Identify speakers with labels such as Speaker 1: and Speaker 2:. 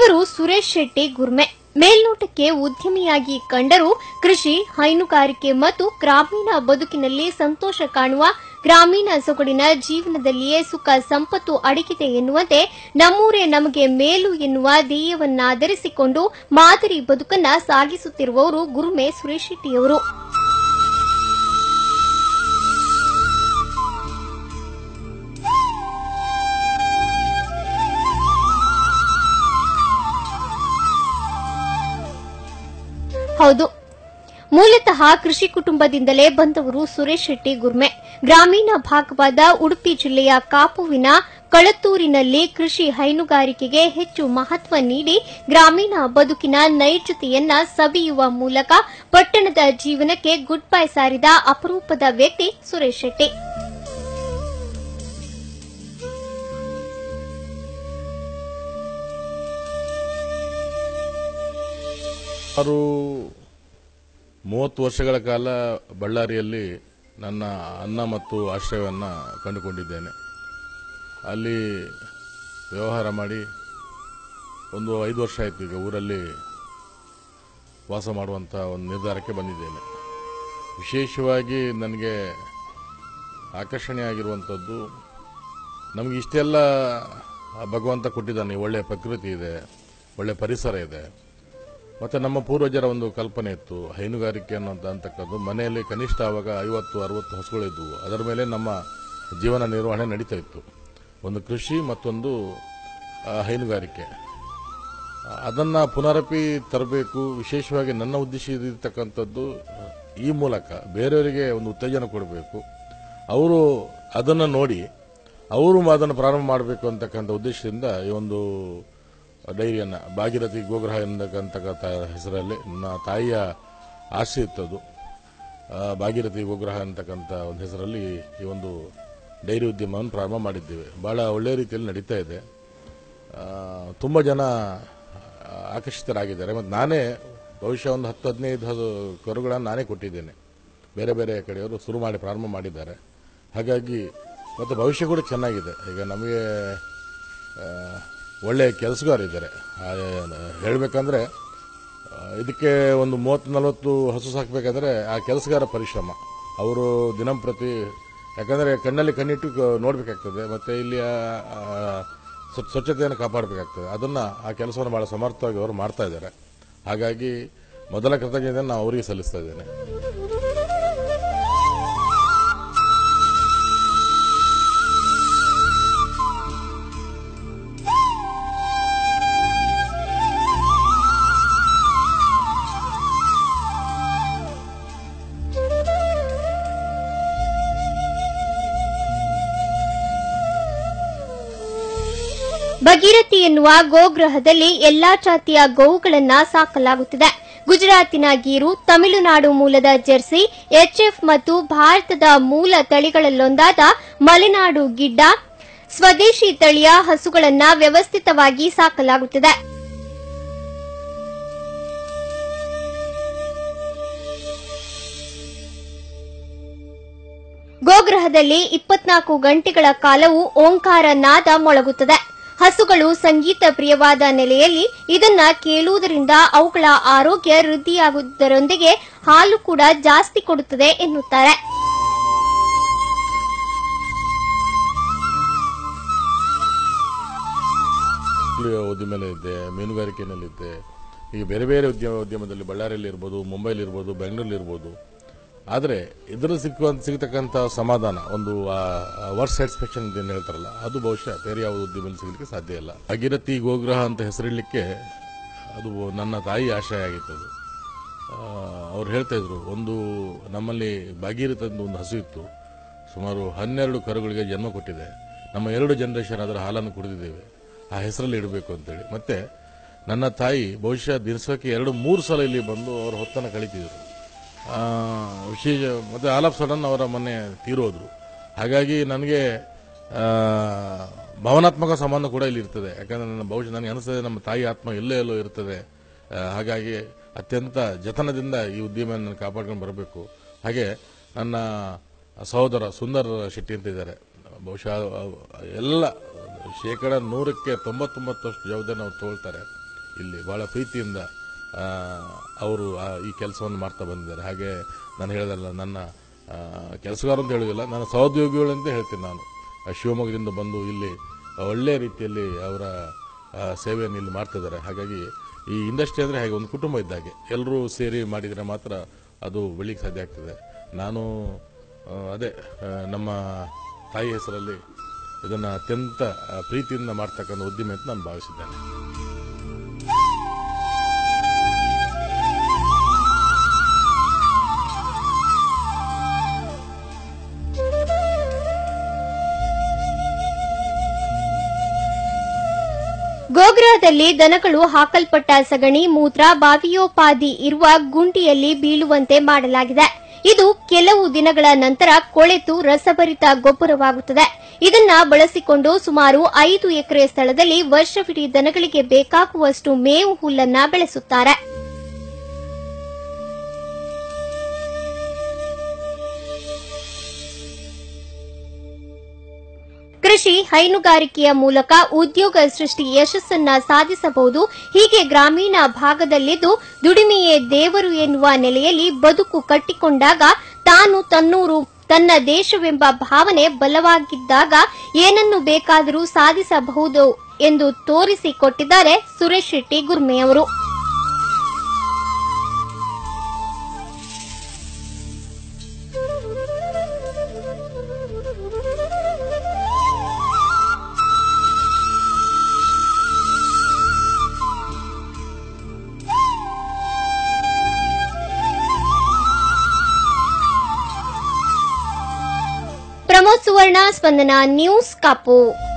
Speaker 1: ಇವರು ಸುರೇಶ್ ಶೆಟ್ಟಿ ಗುರ್ಮೆ ಮೇಲ್ನೋಟಕ್ಕೆ ಉದ್ಯಮಿಯಾಗಿ ಕಂಡರೂ ಕೃಷಿ ಹೈನುಗಾರಿಕೆ ಮತ್ತು ಗ್ರಾಮೀಣ ಬದುಕಿನಲ್ಲಿ ಸಂತೋಷ ಕಾಣುವ ಗ್ರಾಮೀಣ ಸೊಗಡಿನ ಜೀವನದಲ್ಲಿಯೇ ಸುಖ ಸಂಪತ್ತು ಅಡಗಿದೆ ಎನ್ನುವಂತೆ ನಮ್ಮೂರೇ ನಮಗೆ ಮೇಲು ಎನ್ನುವ ಧ್ಯೇಯವನ್ನಾಧರಿಸಿಕೊಂಡು ಮಾದರಿ ಬದುಕನ್ನ ಸಾಗಿಸುತ್ತಿರುವವರು ಗುರುಮೆ ಸುರೇಶ್ ಶೆಟ್ಟಿಯವರು ಹೌದು ಮೂಲತಃ ಕೃಷಿ ಕುಟುಂಬದಿಂದಲೇ ಬಂದವರು ಸುರೇಶ್ ಶೆಟ್ಟಿ ಗುರ್ಮೆ ಗ್ರಾಮೀಣ ಭಾಗವಾದ ಉಡುಪಿ ಜಿಲ್ಲೆಯ ಕಾಪುವಿನ ಕಳತ್ತೂರಿನಲ್ಲಿ ಕೃಷಿ ಹೈನುಗಾರಿಕೆಗೆ ಹೆಚ್ಚು ಮಹತ್ವ ನೀಡಿ ಗ್ರಾಮೀಣ ಬದುಕಿನ ನೈಜತೆಯನ್ನ ಸವಿಯುವ ಮೂಲಕ ಪಟ್ಟಣದ ಜೀವನಕ್ಕೆ ಗುಡ್ ಬೈ ಸಾರಿದ ಅಪರೂಪದ ವ್ಯಕ್ತಿ ಸುರೇಶ್ ಶೆಟ್ಟಿ
Speaker 2: ಸುಮಾರು ಮೂವತ್ತು ವರ್ಷಗಳ ಕಾಲ ಬಳ್ಳಾರಿಯಲ್ಲಿ ನನ್ನ ಅನ್ನ ಮತ್ತು ಆಶ್ರಯವನ್ನು ಕಂಡುಕೊಂಡಿದ್ದೇನೆ ಅಲ್ಲಿ ವ್ಯವಹಾರ ಮಾಡಿ ಒಂದು ಐದು ವರ್ಷ ಆಯಿತು ಈಗ ಊರಲ್ಲಿ ವಾಸ ಮಾಡುವಂಥ ಒಂದು ನಿರ್ಧಾರಕ್ಕೆ ಬಂದಿದ್ದೇನೆ ವಿಶೇಷವಾಗಿ ನನಗೆ ಆಕರ್ಷಣೆ ಆಗಿರುವಂಥದ್ದು ನಮಗೆ ಇಷ್ಟೆಲ್ಲ ಭಗವಂತ ಕೊಟ್ಟಿದ್ದಾನೆ ಒಳ್ಳೆಯ ಪ್ರಕೃತಿ ಇದೆ ಒಳ್ಳೆಯ ಪರಿಸರ ಇದೆ ಮತ್ತು ನಮ್ಮ ಪೂರ್ವಜರ ಒಂದು ಕಲ್ಪನೆ ಇತ್ತು ಹೈನುಗಾರಿಕೆ ಅನ್ನೋಂಥ ಅಂತಕ್ಕದ್ದು ಮನೆಯಲ್ಲಿ ಕನಿಷ್ಠ ಆವಾಗ ಐವತ್ತು ಅರವತ್ತು ಹಸುಗಳಿದ್ವು ಅದರ ಮೇಲೆ ನಮ್ಮ ಜೀವನ ನಿರ್ವಹಣೆ ನಡೀತಾ ಇತ್ತು ಒಂದು ಕೃಷಿ ಮತ್ತೊಂದು ಆ, ಹೈನುಗಾರಿಕೆ ಅದನ್ನು ಪುನರಪಿ ತರಬೇಕು ವಿಶೇಷವಾಗಿ ನನ್ನ ಉದ್ದೇಶ ಇರತಕ್ಕಂಥದ್ದು ಈ ಮೂಲಕ ಬೇರೆಯವರಿಗೆ ಒಂದು ಉತ್ತೇಜನ ಕೊಡಬೇಕು ಅವರು ಅದನ್ನು ನೋಡಿ ಅವರು ಅದನ್ನು ಪ್ರಾರಂಭ ಮಾಡಬೇಕು ಅಂತಕ್ಕಂಥ ಉದ್ದೇಶದಿಂದ ಈ ಒಂದು ಡೈರಿಯನ್ನು ಭಾಗೀರಥಿ ಗೋಗ್ರಹ ಎಂದಕ್ಕಂತಕ್ಕಂಥ ಹೆಸರಲ್ಲಿ ನನ್ನ ತಾಯಿಯ ಆಸೆ ಇತ್ತದು ಆ, ಭಾಗೀರಥಿ ಗೋಗ್ರಹ ಅಂತಕ್ಕಂಥ ಒಂದು ಹೆಸರಲ್ಲಿ ಈ ಒಂದು ಡೈರಿ ಉದ್ಯಮವನ್ನು ಪ್ರಾರಂಭ ಮಾಡಿದ್ದೇವೆ ಬಹಳ ಒಳ್ಳೆಯ ರೀತಿಯಲ್ಲಿ ನಡೀತಾ ಇದೆ ಆ, ತುಂಬ ಜನ ಆಕರ್ಷಿತರಾಗಿದ್ದಾರೆ ಮತ್ತು ನಾನೇ ಬಹುಶಃ ಒಂದು ಹತ್ತು ಹದಿನೈದು ಹದು ಕರುಗಳನ್ನು ನಾನೇ ಕೊಟ್ಟಿದ್ದೇನೆ ಬೇರೆ ಬೇರೆ ಕಡೆಯವರು ಶುರು ಮಾಡಿ ಪ್ರಾರಂಭ ಮಾಡಿದ್ದಾರೆ ಹಾಗಾಗಿ ಮತ್ತು ಭವಿಷ್ಯ ಕೂಡ ಚೆನ್ನಾಗಿದೆ ಈಗ ನಮಗೆ ಆ, ಒಳ್ಳೆಯ ಕೆಲಸಗಾರಿದ್ದಾರೆ ಹೇಳಬೇಕಂದ್ರೆ ಇದಕ್ಕೆ ಒಂದು ಮೂವತ್ತು ನಲವತ್ತು ಹಸು ಸಾಕಬೇಕಾದ್ರೆ ಆ ಕೆಲಸಗಾರ ಪರಿಶ್ರಮ ಅವರು ದಿನಂಪ್ರತಿ ಯಾಕಂದರೆ ಕಣ್ಣಲ್ಲಿ ಕಣ್ಣಿಟ್ಟು ಕ- ನೋಡಬೇಕಾಗ್ತದೆ ಮತ್ತು ಇಲ್ಲಿ ಆ, ಆ, ಸ್ವ- ಸ್ವಚ್ಛತೆಯನ್ನು ಕಾಪಾಡಬೇಕಾಗ್ತದೆ ಅದನ್ನು ಆ ಕೆಲಸವನ್ನು ಭಾಳ ಸಮರ್ಥವಾಗಿ ಅವರು ಮಾಡ್ತಾ ಇದ್ದಾರೆ ಹಾಗಾಗಿ ಮೊದಲ ಕೃತಜ್ಞತೆಯನ್ನು ನಾನು ಅವರಿಗೆ ಸಲ್ಲಿಸ್ತಾ ಇದ್ದೇನೆ
Speaker 1: ಭಗೀರಥಿ ಎನ್ನುವ ಗೋಗ್ರಹದಲ್ಲಿ ಎಲ್ಲಾ ಜಾತಿಯ ಗೋವುಗಳನ್ನ ಸಾಕಲಾಗುತ್ತಿದೆ ಗುಜರಾತಿನ ಗೀರು ತಮಿಳುನಾಡು ಮೂಲದ ಜೆರ್ಸಿ ಎಚ್ಎಫ್ ಮತ್ತು ಭಾರತದ ಮೂಲ ತಳಿಗಳಲ್ಲೊಂದಾದ ಮಲೆನಾಡು ಗಿಡ್ಡ ಸ್ವದೇಶಿ ತಳಿಯ ಹಸುಗಳನ್ನ ವ್ಯವಸ್ಥಿತವಾಗಿ ಸಾಕಲಾಗುತ್ತಿದೆ ಗೋಗ್ರಹದಲ್ಲಿ ಇಪ್ಪತ್ನಾಲ್ಕು ಗಂಟೆಗಳ ಕಾಲವು ಓಂಕಾರ ನಾದ ಮೊಳಗುತ್ತದೆ ಹಸುಗಳು ಸಂಗೀತ ಪ್ರಿಯವಾದ ನೆಲೆಯಲ್ಲಿ ಇದನ್ನ ಕೇಳುವುದರಿಂದ ಅವುಗಳ ಆರೋಗ್ಯ ವೃದ್ಧಿಯಾಗುವುದರೊಂದಿಗೆ ಹಾಲು ಕೂಡ ಜಾಸ್ತಿ ಕೊಡುತ್ತದೆ ಎನ್ನುತ್ತಾರೆ
Speaker 2: ಉದ್ಯಮದಲ್ಲಿದ್ದೆ ಮೀನುಗಾರಿಕೆಯಲ್ಲಿದ್ದೆ ಈಗ ಬೇರೆ ಬೇರೆ ಉದ್ಯಮ ಉದ್ಯಮದಲ್ಲಿ ಬಳ್ಳಾರಿಯಲ್ಲಿ ಇರ್ಬೋದು ಮುಂಬೈಲಿ ಇರ್ಬೋದು ಬೆಂಗಳೂರಲ್ಲಿ ಇರ್ಬೋದು ಆದರೆ ಇದರಲ್ಲಿ ಸಿಕ್ಕುವಂತ ಸಿಗತಕ್ಕಂಥ ಸಮಾಧಾನ ಒಂದು ವರ್ಕ್ ಸ್ಯಾಟಿಸ್ಫ್ಯಾಕ್ಷನ್ ಅಂತ ಏನು ಹೇಳ್ತಾರಲ್ಲ ಅದು ಬಹುಶಃ ಬೇರೆ ಯಾವ ಉದ್ಯಮದಲ್ಲಿ ಸಿಗಲಿಕ್ಕೆ ಸಾಧ್ಯ ಇಲ್ಲ ಭಗೀರಥಿ ಗೋಗ್ರಹ ಅಂತ ಹೆಸರಿಡಲಿಕ್ಕೆ ಅದು ನನ್ನ ತಾಯಿ ಆಶಯ ಆಗಿತ್ತು ಅದು ಅವ್ರು ಹೇಳ್ತಾ ಇದ್ರು ಒಂದು ನಮ್ಮಲ್ಲಿ ಭಾಗೀರಥದ ಒಂದು ಹಸು ಇತ್ತು ಸುಮಾರು ಹನ್ನೆರಡು ಕರುಗಳಿಗೆ ಜನ್ಮ ಕೊಟ್ಟಿದೆ ನಮ್ಮ ಎರಡು ಜನರೇಷನ್ ಅದರ ಹಾಲನ್ನು ಕುಡಿದಿದ್ದೇವೆ ಆ ಹೆಸರಲ್ಲಿ ಇಡಬೇಕು ಅಂತೇಳಿ ಮತ್ತೆ ನನ್ನ ತಾಯಿ ಬಹುಶಃ ದಿವಸಕ್ಕೆ ಎರಡು ಮೂರು ಸಲ ಇಲ್ಲಿ ಬಂದು ಅವ್ರ ಹೊತ್ತನ್ನು ಕಳಿತಿದ್ರು ಆ, ವಿಶೇಷ ಮತ್ತೆ ಆಲ್ ಆಫ್ ಸಡನ್ ಅವರ ಮೊನ್ನೆ ತೀರೋದ್ರು ಹಾಗಾಗಿ ನನಗೆ ಆ, ಭಾವನಾತ್ಮಕ ಸಂಬಂಧ ಕೂಡ ಇಲ್ಲಿ ಇರ್ತದೆ ಯಾಕಂದ್ರೆ ನನ್ನ ಬಹುಶಃ ನನಗೆ ಅನಿಸ್ತದೆ ನಮ್ಮ ತಾಯಿ ಆತ್ಮ ಎಲ್ಲೋ ಎಲ್ಲೋ ಇರ್ತದೆ ಆ, ಹಾಗಾಗಿ ಅತ್ಯಂತ ಜತನದಿಂದ ಈ ಉದ್ಯಮವನ್ನು ನಾನು ಕಾಪಾಡ್ಕೊಂಡು ಬರಬೇಕು ಹಾಗೆ ನನ್ನ ಸಹೋದರ ಸುಂದರ್ ಶೆಟ್ಟಿ ಅಂತ ಇದ್ದಾರೆ ಬಹುಶಃ ಅವ್- ಎಲ್ಲ ಶೇಕಡ ನೂರಕ್ಕೆ ತೊಂಬತ್ತೊಂಬತ್ತಷ್ಟು ಜವಾಬ್ದಾರಿ ನಾವು ತಗೊಳ್ತಾರೆ ಇಲ್ಲಿ ಬಹಳ ಪ್ರೀತಿಯಿಂದ ಆ, ಅವರು ಆ, ಈ ಕೆಲಸವನ್ನು ಮಾಡ್ತಾ ಬಂದಿದ್ದಾರೆ ಹಾಗೆ ನಾನು ಹೇಳಿದಲ್ಲ ನನ್ನ ಆ, ಕೆಲಸಗಾರ ಅಂತ ಹೇಳುವುದಿಲ್ಲ ನನ್ನ ಸಹೋದ್ಯೋಗಿಗಳು ಅಂತ ಹೇಳ್ತೀನಿ ನಾನು ಆ, ಶಿವಮೊಗ್ಗದಿಂದ ಬಂದು ಇಲ್ಲಿ ಒಳ್ಳೆಯ ರೀತಿಯಲ್ಲಿ ಅವರ ಆ, ಸೇವೆಯನ್ನು ಇಲ್ಲಿ ಮಾಡ್ತಿದ್ದಾರೆ ಹಾಗಾಗಿ ಈ ಇಂಡಸ್ಟ್ರಿ ಅಂದರೆ ಹಾಗೆ ಒಂದು ಕುಟುಂಬ ಇದ್ದಾಗೆ ಎಲ್ಲರೂ ಸೇರಿ ಮಾಡಿದರೆ ಮಾತ್ರ ಅದು ಬೆಳಿಗ್ಗೆ ಸಾಧ್ಯ ಆಗ್ತದೆ ನಾನು ಆ, ಅದೇ ಆ, ನಮ್ಮ ತಾಯಿ ಹೆಸರಲ್ಲಿ ಇದನ್ನು ಅತ್ಯಂತ ಆ, ಪ್ರೀತಿಯಿಂದ ಮಾಡ್ತಕ್ಕಂಥ ಉದ್ದಿಮೆ ಅಂತ ನಾನು ಭಾವಿಸಿದ್ದೇನೆ
Speaker 1: ಗೋಗ್ರಾದಲ್ಲಿ ದನಗಳು ಹಾಕಲ್ಪಟ್ಟ ಸಗಣಿ ಮೂತ್ರ ಬಾವಿಯೋಪಾದಿ ಇರುವ ಗುಂಡಿಯಲ್ಲಿ ಬೀಳುವಂತೆ ಮಾಡಲಾಗಿದೆ ಇದು ಕೆಲವು ದಿನಗಳ ನಂತರ ಕೊಳೆತು ರಸಭರಿತ ಗೊಬ್ಬರವಾಗುತ್ತದೆ ಇದನ್ನ ಬಳಸಿಕೊಂಡು ಸುಮಾರು ಐದು ಎಕರೆ ಸ್ಥಳದಲ್ಲಿ ವರ್ಷವಿಡೀ ದನಗಳಿಗೆ ಬೇಕಾಗುವಷ್ಟು ಮೇವು ಹುಲ್ಲನ್ನ ಬೆಳೆಸುತ್ತಾರೆ ಕೃಷಿ ಹೈನುಗಾರಿಕೆಯ ಮೂಲಕ ಉದ್ಯೋಗ ಸೃಷ್ಟಿ ಯಶಸ್ಸನ್ನ ಸಾಧಿಸಬಹುದು ಹೀಗೆ ಗ್ರಾಮೀಣ ಭಾಗದಲ್ಲಿದ್ದು ದುಡಿಮೆಯೇ ದೇವರು ಎನ್ನುವ ನೆಲೆಯಲ್ಲಿ ಬದುಕು ಕಟ್ಟಿಕೊಂಡಾಗ ತಾನು ತನ್ನೂರು ತನ್ನ ದೇಶವೆಂಬ ಭಾವನೆ ಬಲವಾಗಿದ್ದಾಗ ಏನನ್ನು ಬೇಕಾದರೂ ಸಾಧಿಸಬಹುದು ಎಂದು ತೋರಿಸಿಕೊಟ್ಟಿದ್ದಾರೆ ಸುರೇಶ್ ಶೆಟ್ಟಿ ಗುರ್ಮೆಯವರು ಪ್ರಮೋದ್ ಸುವರ್ಣ ಸ್ಪಂದನ ನ್ಯೂಸ್ ಕಾಪು